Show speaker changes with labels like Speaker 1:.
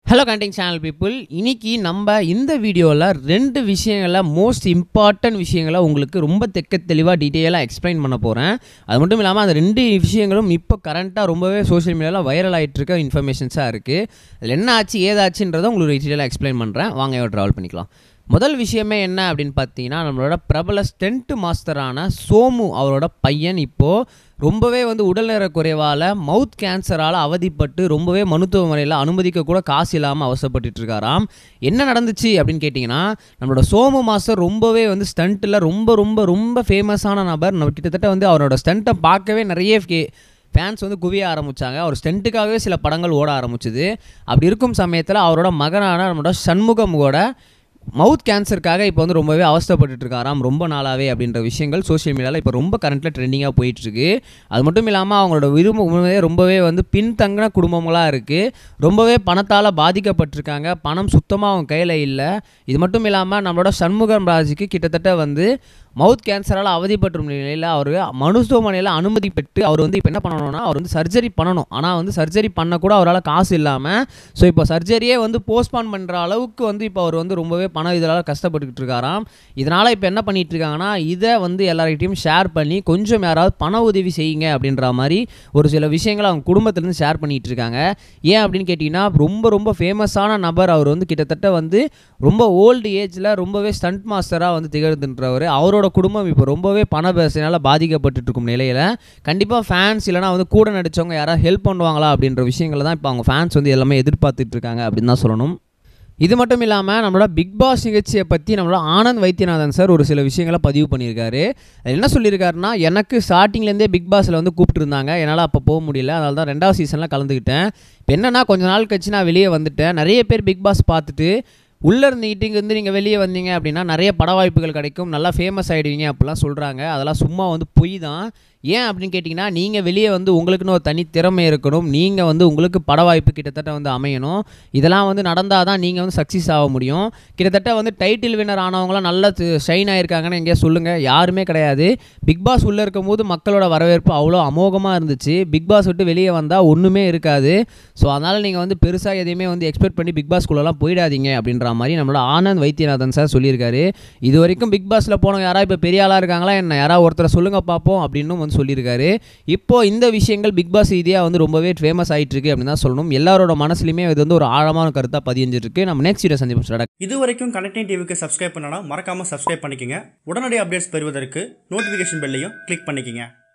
Speaker 1: hello கண்டிங் channel people இன்னைக்கு நம்ம இந்த வீடியோவில் ரெண்டு விஷயங்களை மோஸ்ட் இம்பார்ட்டன்ட் விஷயங்களை உங்களுக்கு ரொம்ப தெக்க தெளிவாக டீட்டெயிலாக எக்ஸ்பிளைன் பண்ண போகிறேன் அது மட்டும் இல்லாமல் அந்த ரெண்டு விஷயங்களும் இப்போ கரண்ட்டாக ரொம்பவே சோஷியல் மீடியாவில் வைரல் ஆகிட்டு இருக்க இன்ஃபர்மேஷன்ஸாக இருக்குது அதில் என்ன ஆச்சு ஏதாச்சுன்றதை உங்களுக்கு டீட்டெயிலாக எக்ஸ்பிளைன் பண்ணுறேன் வாங்க ட்ராவல் பண்ணிக்கலாம் முதல் விஷயமே என்ன அப்படின்னு பார்த்தீங்கன்னா நம்மளோட பிரபல ஸ்டென்ட் மாஸ்டரான சோமு அவரோட பையன் இப்போது ரொம்பவே வந்து உடல்நல குறைவால் மவுத் கேன்சரால் அவதிப்பட்டு ரொம்பவே மருத்துவமனையில் அனுமதிக்க கூட காசு இல்லாமல் அவசரப்பட்டுட்டு இருக்காராம் என்ன நடந்துச்சு அப்படின்னு கேட்டிங்கன்னா நம்மளோட சோமு மாஸ்டர் ரொம்பவே வந்து ஸ்டண்ட்டில் ரொம்ப ரொம்ப ரொம்ப ஃபேமஸான நபர் நம்ம கிட்டத்தட்ட வந்து அவரோட ஸ்டண்ட்டை பார்க்கவே நிறைய ஃபே- ஃபேன்ஸ் வந்து குவிய ஆரம்பிச்சாங்க அவர் ஸ்டென்ட்டுக்காகவே சில படங்கள் ஓட ஆரம்பிச்சுது அப்படி இருக்கும் சமயத்தில் அவரோட மகனான நம்மளோட சண்முகமோட மவுத் கேன்சருக்காக இப்போ வந்து ரொம்பவே அவஸ்தைப்பட்டுட்டு இருக்காராம் ரொம்ப நாளாவே அப்படின்ற விஷயங்கள் சோஷியல் மீடியாவில் இப்போ ரொம்ப கரண்ட்டில் ட்ரெண்டிங்காக போயிட்டுருக்கு அது மட்டும் இல்லாமல் அவங்களோட விரும்ப உண்மையே ரொம்பவே வந்து பின்தங்கின குடும்பங்களாக இருக்குது ரொம்பவே பணத்தால் பாதிக்கப்பட்டிருக்காங்க பணம் சுத்தமாக அவங்க கையில் இல்லை இது மட்டும் இல்லாமல் நம்மளோட சண்முகம் ராஜுக்கு கிட்டத்தட்ட வந்து மவுத் கேன்சரால் அவதிப்பட்டிருக்கும் நிலையில் அவர் மருத்துவமனையில் அனுமதி பெற்று அவர் வந்து இப்போ என்ன பண்ணணும்னா அவர் வந்து சர்ஜரி பண்ணணும் ஆனால் வந்து சர்ஜரி பண்ண கூட அவரால் காசு இல்லாமல் ஸோ இப்போ சர்ஜரியே வந்து போஸ்ட்பான் பண்ணுற அளவுக்கு வந்து இப்போ அவர் வந்து ரொம்பவே பண இதனால் கஷ்டப்பட்டுக்கிட்டு இருக்காராம் இதனால் இப்போ என்ன பண்ணிட்டு இருக்காங்கன்னா இதை வந்து எல்லார்கிட்டையும் ஷேர் பண்ணி கொஞ்சம் யாராவது பண உதவி செய்யுங்க அப்படின்ற மாதிரி ஒரு சில விஷயங்களை அவங்க குடும்பத்துலேருந்து ஷேர் பண்ணிட்டு இருக்காங்க ஏன் அப்படின்னு கேட்டிங்கன்னா ரொம்ப ரொம்ப ஃபேமஸான நபர் அவர் வந்து கிட்டத்தட்ட வந்து ரொம்ப ஓல்டு ஏஜில் ரொம்பவே ஸ்டண்ட் மாஸ்டராக வந்து திகழ்ந்துன்றவர் அவரோட குடும்பம் இப்போ ரொம்பவே பண பிரச்சனையால் பாதிக்கப்பட்டு இருக்கும் நிலையில் கண்டிப்பாக ஃபேன்ஸ் இல்லைனா வந்து கூட நடிச்சவங்க யாராவது ஹெல்ப் பண்ணுவாங்களா அப்படின்ற விஷயங்களை தான் இப்போ அவங்க ஃபேன்ஸ் வந்து எல்லாமே எதிர்பார்த்துட்டு இருக்காங்க அப்படின்னு தான் சொல்லணும் இது மட்டும் இல்லாமல் நம்மளோட பிக் பாஸ் நிகழ்ச்சியை பற்றி நம்மளோட ஆனந்த் வைத்தியநாதன் சார் ஒரு சில விஷயங்களை பதிவு பண்ணியிருக்காரு அது என்ன சொல்லியிருக்காருன்னா எனக்கு ஸ்டார்டிங்லேருந்தே பிக் பாஸில் வந்து கூப்பிட்டுருந்தாங்க என்னால் அப்போ போக முடியல அதனால தான் ரெண்டாவது சீசனில் கலந்துக்கிட்டேன் இப்போ என்னன்னா கொஞ்ச நாள் கழிச்சு நான் வெளியே வந்துட்டேன் நிறைய பேர் பிக் பாஸ் பார்த்துட்டு உள்ளே இருந்துக்கிட்டு இங்கேருந்து நீங்கள் வெளியே வந்தீங்க அப்படின்னா நிறைய பட வாய்ப்புகள் கிடைக்கும் நல்லா ஃபேமஸ் ஆகிடுவீங்க அப்படிலாம் சொல்கிறாங்க அதெல்லாம் சும்மா வந்து பொய் தான் ஏன் அப்படின்னு கேட்டிங்கன்னா நீங்கள் வெளியே வந்து உங்களுக்குன்னு ஒரு தனி திறமை இருக்கணும் நீங்கள் வந்து உங்களுக்கு பட வாய்ப்பு கிட்டத்தட்ட வந்து அமையணும் இதெல்லாம் வந்து நடந்தால் தான் நீங்கள் வந்து சக்ஸஸ் ஆக முடியும் கிட்டத்தட்ட வந்து டைட்டில் வின்னர் ஆனவங்களாம் நல்லா ஷைன் ஆயிருக்காங்கன்னு எங்கேயா சொல்லுங்கள் யாருமே கிடையாது பிக் பாஸ் உள்ளே இருக்கும்போது மக்களோட வரவேற்பு அவ்வளோ அமோகமாக இருந்துச்சு பிக் பாஸ் விட்டு வெளியே வந்தால் ஒன்றுமே இருக்காது ஸோ அதனால் நீங்கள் வந்து பெருசாக எதையுமே வந்து எக்ஸ்பெக்ட் பண்ணி பிக் பாஸ்குள்ளெல்லாம் போயிடாதீங்க அப்படின்ற மாதிரி நம்மளோட ஆனந்த் வைத்தியநாதன் சார் சொல்லியிருக்காரு இது வரைக்கும் பிக் பாஸில் போனவங்க யாராவது இப்போ பெரிய ஆளாக இருக்காங்களா என்ன யாராவது ஒருத்தரை சொல்லுங்க பார்ப்போம் அப்படின்னு வந்து சொல்லியிருக்காரு இப்போ இந்த விஷயங்கள் பிக் பாஸ் ரீதியாக வந்து ரொம்பவே ஃபேமஸ் ஆயிட்டு இருக்கு அப்படின்னு தான் சொல்லணும் எல்லாரோட மனசுலையுமே இது வந்து ஒரு ஆழமான கருத்தாக பதிஞ்சிருக்கு நம்ம நெக்ஸ்ட் வீடியோ சந்திப்போம் ஸ்டார்ட்
Speaker 2: இது வரைக்கும் கனெக்டிங் டிவிக்கு சப்ஸ்கிரைப் பண்ணனா மறக்காம சப்ஸ்கிரைப் பண்ணிக்கங்க உடனடி அப்டேட்ஸ் பெறுவதற்கு நோட்டிஃபிகேஷன் பெல்லையும் கிளிக் பண்ணிக்கங்க